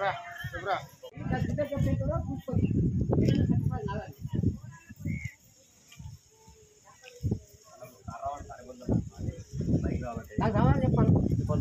నాకు కావాలి చెప్పాను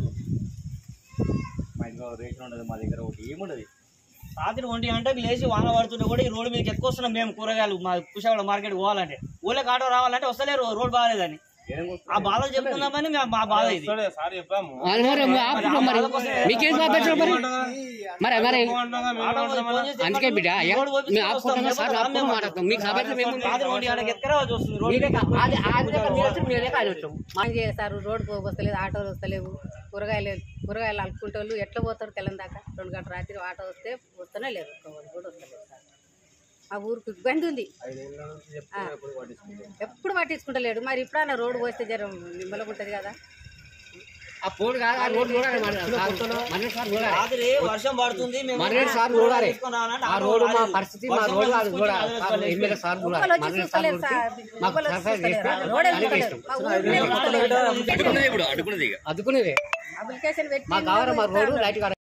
మా ఇంట్లో రేషన్ ఉండదు మా దగ్గర ఒకటి ఏముండదు రాత్రి ఒంటి గంటకు లేచి వాన పడుతుంటే కూడా ఈ రోడ్డు మీదకి ఎత్తుకొస్తున్నాం మేము కూరగాయలు మా కుషావాడ మార్కెట్ పోవాలంటే ఊళ్ళకి ఆటో రావాలంటే వస్తలేరు రోడ్ బాగాలేదని ఆ బాధ చెప్తున్నామని మేము మా బాధ ఇది సార్ చెప్పాము అది మరి మీ ఆపుతున్నాం మరి మీకేం చూపించారు మరి మరి మరి ఆటో వాళ్ళు ఫోన్ చేసి అందుకే బిడ్డ అయ్యా రోడ్డు పోయి మేము ఆపుకుంటాం సార్ ఆపుకుంటాం మాట్లాడతాం మీకు కాబట్టి మేము రాత్రి ఒంటి గంటకి ఎత్తుకరా చూస్తుంది రోడ్డు మీరే కా- అది అది లేక మీరు వచ్చి మీరే కాదు వచ్చాం మాకు చేస్తారు రోడ్డు పో- వస్తలేదు ఆటోలు వస్తలేవు కూరగాయలు కూరగాయలు అలుకుంటే వాళ్ళు ఎట్లా పోతారు తెల్లని దాకా రెండు గంటల రాత్రి ఆటో వస్తే వస్తూనే లేదు ఒక్కవాడు కూడా వస్తలేదు సార్ మా ఊరికి ఇబ్బంది ఉంది ఆ. ఎప్పుడు పట్టించుకుంటలేడు మరి ఇప్పుడన్నా రోడ్డు పోస్తే జర నిమ్మలం ఉంటుంది కదా ఆ పోడు కాదు ఆ రోడ్డు చూడాలి మరి మరి సార్ చూడాలి రాత్రి వర్షం పడుతుంది మేము మర్రి సార్ చూడాలి ఆ రోడ్డు మా పరిస్థితి మా రోడ్డు కాదు చూడాలి సార్ ఎమ్మెల్యే సార్ చూడాలి ఒక్కళ్ళు వచ్చి మర్రి సార్ చూస్తలేరు చూసి సార్ మాకు ఒక్కళ్ళు వచ్చి సర్ఫైజ్ చూస్తలేరు. చేస్తే రోడే దానికి చూస్తలేరు. ఇష్టం. మా ఊరినే చూస్తలేరు. అదుకునేది అప్లికేషన్ పెట్టి మాకు కావాలి మా రోడ్డు లైట్ కావాలి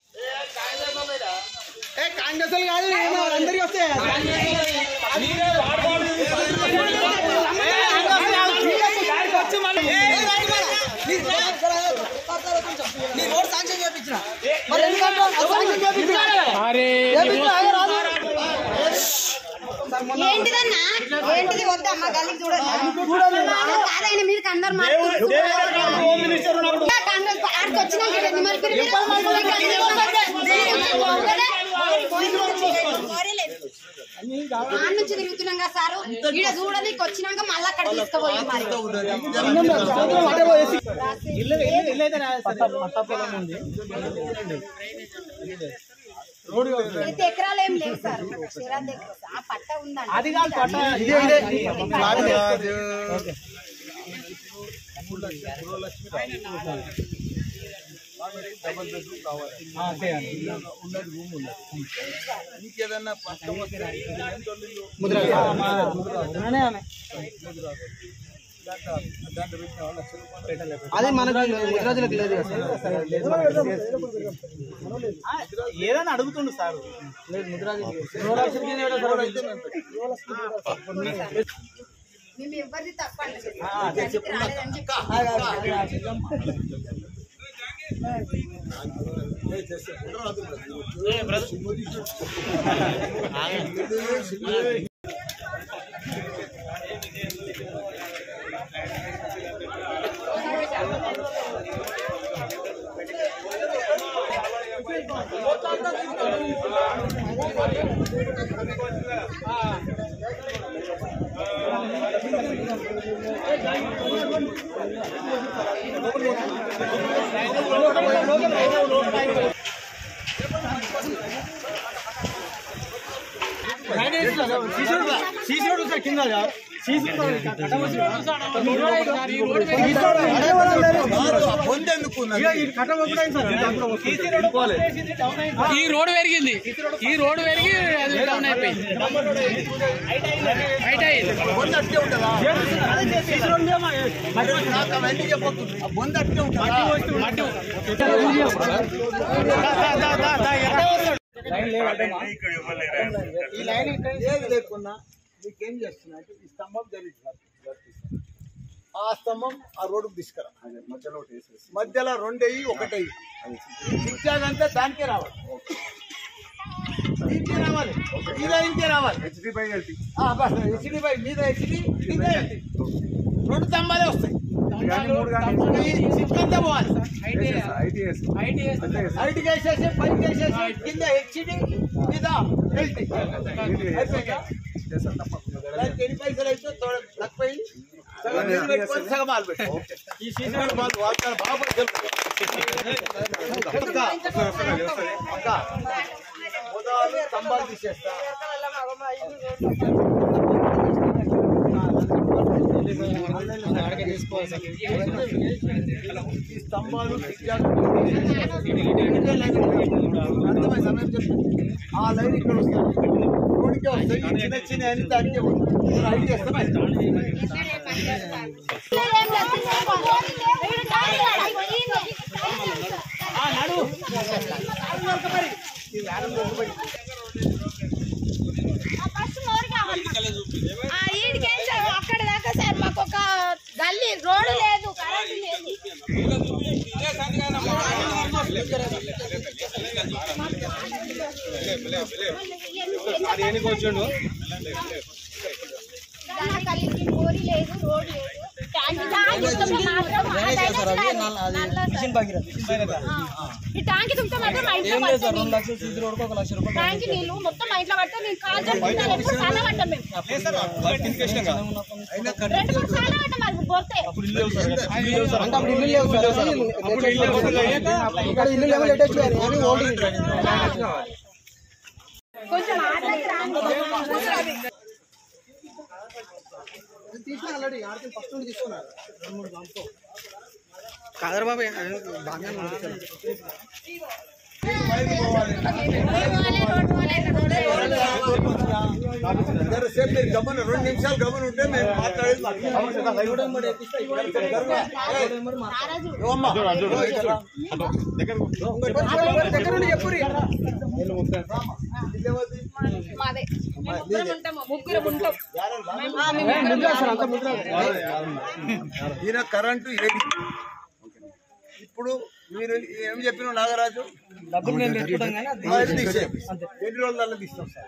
ఏంటిదన్నా ఏంటిది వద్దమ్మా గల్లీకి చూడండి కాదైనా మీరు అందరు ఆడికి వచ్చినాక ఇట్లా మరి మీరు ఆ నుంచి తిరుగుతున్నాం కదా సారు ఈడ చూడడానికి వచ్చినాక మళ్ళీ అక్కడ తీసుకుపోయి మరి అయితే ఎకరాలు ఏం లేవు సార్ క్షీరాల దగ్గర ఆ పట్ట ఉందండి అది కాదు పట్ట అది మనకు ముద్రాజులకు లేదు కదా సార్ ఏదైనా అడుగుతుండు సార్ లేదు మేము ఎవరిది తప్పండి రాలేదని చెప్పి సీసీరోడ్ సార్ కింద ఈ రోడ్డు పెరిగింది ఈ రోడ్డు పెరిగి అది డౌన్ అయిపోయింది హైట్ అయింది ఈ లైన్ ఇక్కడ ఏది లేకున్నా మీకేం చేస్తున్నా అంటే ఈ స్తంభం జరుగుతుంది ఆ స్తంభం ఆ రోడ్డుకు తీసుకురా మధ్యలో రెండయ్యి ఒకటయ్యి చిచ్చాగంతా దానికే రావాలి దీనికే రావాలి మీద ఇంకే రావాలి ఆ, బస్ హెచ్డి బై మీద హెచ్డి మీద హెచ్డి రెండు స్తంభాలే వస్తాయి ఈ చిక్కంతా పోవాలి హైట్ వేసేసి పైకి వేసేసి కింద హెచ్డి మీద హెల్తీ దానికి ఎన్ని పైసలు అయితే తోడ- తక్కువ అయ్యి సగం నీళ్ళు పెట్టుకొని సగం పాలు పెట్టు. ఈ సీజన్ పాలు వాడతారు బాగా తెలుసు. అక్క, అక్క, మొదలు స్తంభాలు తీసేస్తా ఈ స్తంభాలు దిగ్జాలు అర్థమై సమయం చెప్పు ఆ లైన్ ఇక్కడ వస్తుంది రోడ్డుకే వస్తాయి ఈ చిన్న చిన్న అన్ని దానికే వస్తాయి రైట్ చేస్తాం ఈడికేం సార్ అక్కడ దాకా సార్ మాకు ఒక గల్లీ రోడ్డు లేదు కరెంట్ లేదు దాని గల్లీకి మోరీ లేదు రోడ్ లేదు ట్యాంక్ ట్యాంక్ తుమ్ముతో మాత్రం ఆ. ఈ ట్యాంక్ తుమ్ముతో మాత్రం మా ఇంట్లో పడుతుంది ట్యాంక్ నీళ్ళు మొత్తం మా ఇంట్లో పడితే మేము కాల్ చేసుకుంటాం ఎప్పుడు చాలా పడ్డాం మేము రెండు మూడు సార్లు పడ్డాం మాకు పోతే కొంచెం ఆటలకి రాండి. కాదర్ బాబు బాగా సేపు మీరు గమన రెండు నిమిషాలు గమన ఉంటే మేము మాట్లాడేది మాదే ముగ్గురం ఉంటాము ముగ్గురం ఉంటాం ఈయన కరెంటు ఏది ఇప్పుడు మీరు ఏం చెప్పిన నాగరాజు డబ్బులు మేము పెట్టుకుంటాం కానీ అది అది తీసేయ్. ఎన్ని రోజులలో తీస్తాం సార్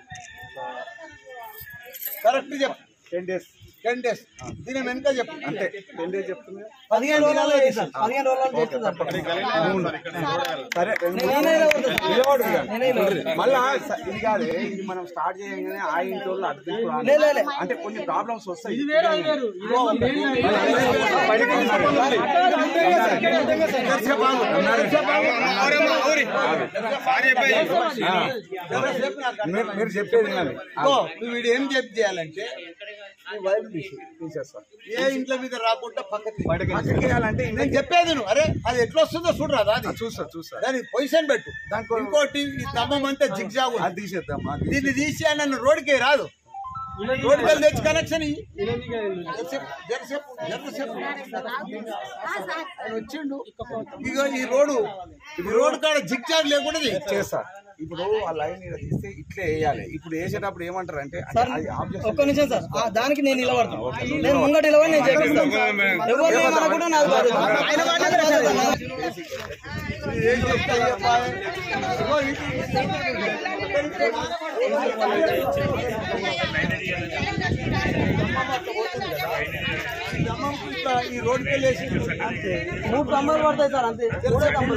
కరెక్ట్ చెప్పు టెన్ డేస్ టెన్ డేస్ దీని వెనుక చెప్పు అంతే టెన్ డేస్ చెప్తున్నా పదిహేను రోజుల్లో చేస్తాం పదిహేను రోజుల్లో చేస్తాం సరే నిలబడు ఇక. మళ్ళా స- ఇది కాదు ఇది మనం స్టార్ట్ చేయగానే ఆ ఇంటి వాళ్ళు అర్థం అంటే కొన్ని ప్రాబ్లమ్స్ వస్తాయి మీరు మీరు చెప్పేది వినాలి. ఇగో, నువ్వు వీడు ఏం చెప్పి చేయాలంటే నువ్వు వైర్ తీసి తీసేస్తా ఏ ఇంట్లో మీద రాకుండా పక్కకి పక్కకి వేయాలంటే నేను చెప్పేది నువ్వు అరే అది ఎట్లా వస్తుందో చూడరాదా అది చూస్తా చూస్తా దాని పొజిషన్ పెట్టు దానికి ఇంకోటి ఈ స్తంభం అంటే జిగ్జాగ్ అది తీసేద్దాం దీన్ని తీసి నన్ను రోడ్డుకి రాదు రోడ్డుకి వెళ్ళి తెచ్చి కనెక్షన్ ఇయ్యి. జరసేపు, జరసేపు, జరసేపు. ఆయన వచ్చిండు ఇగో ఈ రోడ్డు ఈ రోడ్డు కాడ జిగ్జాగ్ లేకుండా చేస్తా ఇప్పుడు ఆ లైన్ తీస్తే ఇట్లే వేయాలి ఇప్పుడు వేసేటప్పుడు ఏమంటారు అంటే అది ఆబ్జెక్ట్ ఒక్క నిమిషం సార్ ఆ, దానికి నేను నిలబడతాను నేను ముంగట నిలబడి నేను చేపిస్తాను ఎవరు ఏమన్నా కూడా నాకు బాధ్యత. ఆయన బాధ్యత బాధ్యత నాది. ఏం చెప్తాయి అబ్బాయి? ఇగో ఇది- ఈ అమ్మమ్మకు ఇట్లా ఈ రోడ్డుకి వెళ్ళేసి అంతే మూడు స్తంభాలు పడతాయి సార్ అంతే మూడే స్తంభాలు.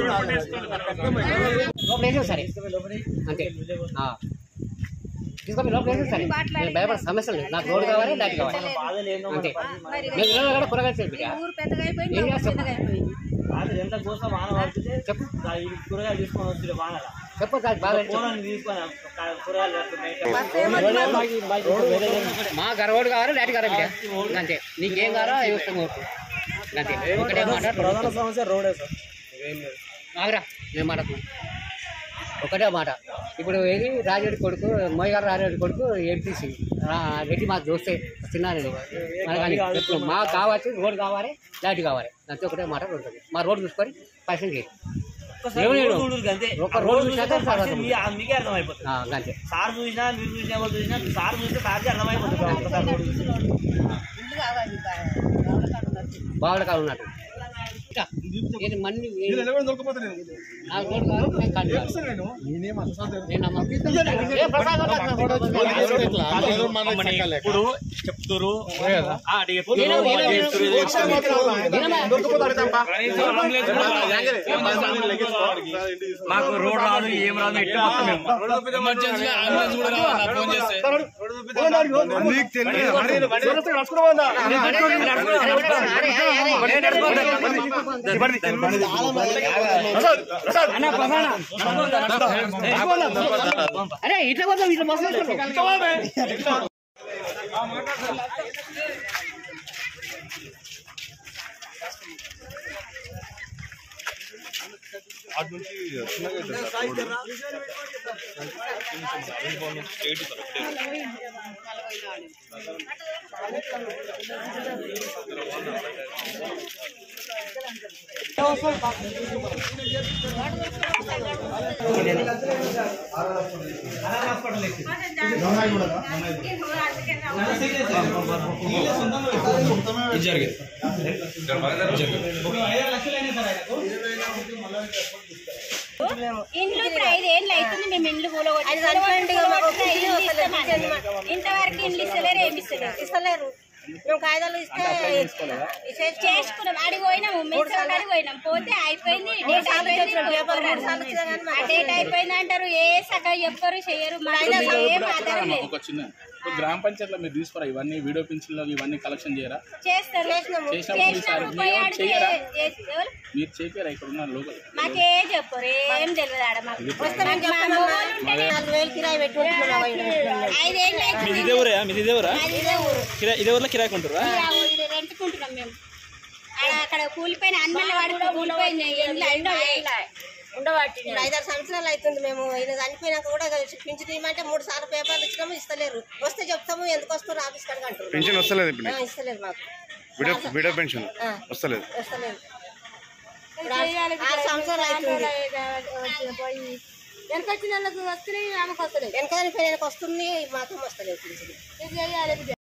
లోపల సరే అంతే ఆ. తీసుకొని లోపల వేసేది సరే నేను భయపడే సమస్య లేదు నాకు రోడ్డు కావాలి లైట్ కావాలి అంతే నేను ఇళ్ళలో కూడా కూరగాయలు చేయాలి బిడ్డ. ఊరు పెద్దగా అయిపోయింది ఏం ఊరు చేస్తావు? చిన్నగా అయిపోయింది రాత్రి ఎంత కోసం వాన పడుతుంటే చెప్పు ఈ కూరగాయలు తీసుకొని వస్తుంది వానల చెప్పు దానికి బాగా చెప్పు. కూరని తీసుకొని ఆ కూరగాయలు తెచ్చుకుంటే బస్సు ఏమో మా గారు రోడ్డు కావాలి లైట్ కావాలి బిడ్డ అంతే నీకేం కావాలో అవి వస్తాం కోరుకు అంతే ఒకటే మాట ప్రధాన సమస్య రోడే సార్ ఆగరా నేను మాట్లాడుతున్నా ఒకటే మాట ఇప్పుడు ఏది రాజరెడ్డి కొడుకు మోయగారు రాజరెడ్డి కొడుకు ఎంపీసీ రెడ్డి మాకు చూస్తే చిన్నారెడ్డి మన కానీ ఇప్పుడు మాకు కావచ్చు రోడ్డు కావాలి లైట్ కావాలి అంతే ఒకటే మాట ఉంటుంది మా రోడ్డు చూసుకొని పైసలు చేయి ఎవరు లేడు. అంతే ఒక రోడ్డు చూసాక తర్వాత మీ- ఆ మీకే అర్థమైపోతుంది ఆ, అంతే సార్ చూసినా మీరు చూసినా ఎవరు చూసినా సార్ చూస్తే సార్కి అర్థమైపోతుంది ఒక్కసారి రోడ్డు చూస్తే. ఇల్లు కావాలి బాగా బాగుల కాదు ఉన్నట్టు ఇట్లా. ఇది మన్ని నాకు రోడ్డు కావాలి నేను కాదు కావాలి. నేను నమ్మను. ఏ ప్రసాద్ వల్ల నాకు రోడ్డు వస్తుంది. ఇప్పుడు చెప్తురు ఈయన- ఈయన- ఈయన- మాకు రోడ్ రాదు ఏం రాదు ఎట్టి మొత్తం మేము ఎమర్జెన్సీగా అంబులెన్స్ కూడా రావాలి నా ఫోన్ చేస్తే అరే ఇట్లా పోతాం ఇట్లా మోసం అటు నుంచి చిన్నగా అవుతుంది సార్ రోడ్డు. ఇండ్లు ఇప్పుడు ఐదేళ్ళు అవుతుంది మేము ఇండ్లు కూలగొట్టి ఇంతవరకు ఇండ్లు ఇస్తలేరు ఏమి ఇస్తలేరు ఇస్తలేరు మేము కాగితాలు ఇస్తే చేసుకున్నాం అడిగి పోయినాము మెసేజ్ అడిగి పోయినాం పోతే అయిపోయింది డేట్ అయిపోయింది ఆ డేట్ అయిపోయింది అంటారు ఏ సగం చెప్పరు చెయ్యరు మా ఏం ఆధారం లేదు ఒక చిన్న ఇప్పుడు గ్రామ పంచాయతీలో మీరు తీసుకురా ఇవన్నీ వీడియో పింఛన్లో ఇవన్నీ కలెక్షన్ చేయరా చేస్తారు చేసినప్పుడు చేసినాము ఈసారి పోయి మీరు అడిగితే చెయ్యరా? ఏ- ఎవరు మీరు చేయరా ఇక్కడ ఉన్న లోకల్ మాకే చెప్పరు ఏం తెలియదు ఆడ మాకు మాకు మా మొగోళ్ళు ఉంటేనే నాలుగు వేలు కిరాయి పెట్టుకుంటున్నాం ఐదేళ్ళు అవుతుంది. ఇదే ఊరా మీది ఇదే ఊరా మాది ఇదే ఊరు కిరా- ఇదే ఊర్లో కిరాయి కొంటారా ఇది రెంట్కుంటున్నాం మేము ఆడ అక్కడ కూలిపోయిన అన్నల వాడికి కూలిపోయిన ఇండ్లు అన్నీ ఉండబట్టి ఐదారు సంవత్సరాలు అవుతుంది మేము ఈయన చనిపోయినాక కూడా పింఛన్ ఇవ్వమంటే మూడు సార్లు పేపర్లు ఇచ్చినాము ఇస్తలేరు వస్తే చెప్తాము ఎందుకు వస్తారు ఆఫీస్ కాడికి అంటారు పెన్షన్ వస్తలేదు ఇప్పుడు ఆ, ఇస్తలేరు మాకు విడో విడో పెన్షన్ వస్తలేదు వస్తలేదు ఇప్పుడు ఆరు- ఆరు సంవత్సరాలు అవుతుంది వెనక వచ్చిన వాళ్ళకి వస్తున్నాయి ఆమెకు వస్తలేదు వెనక చనిపోయినాక వస్తుంది మాకేం వస్తలేదు పింఛన్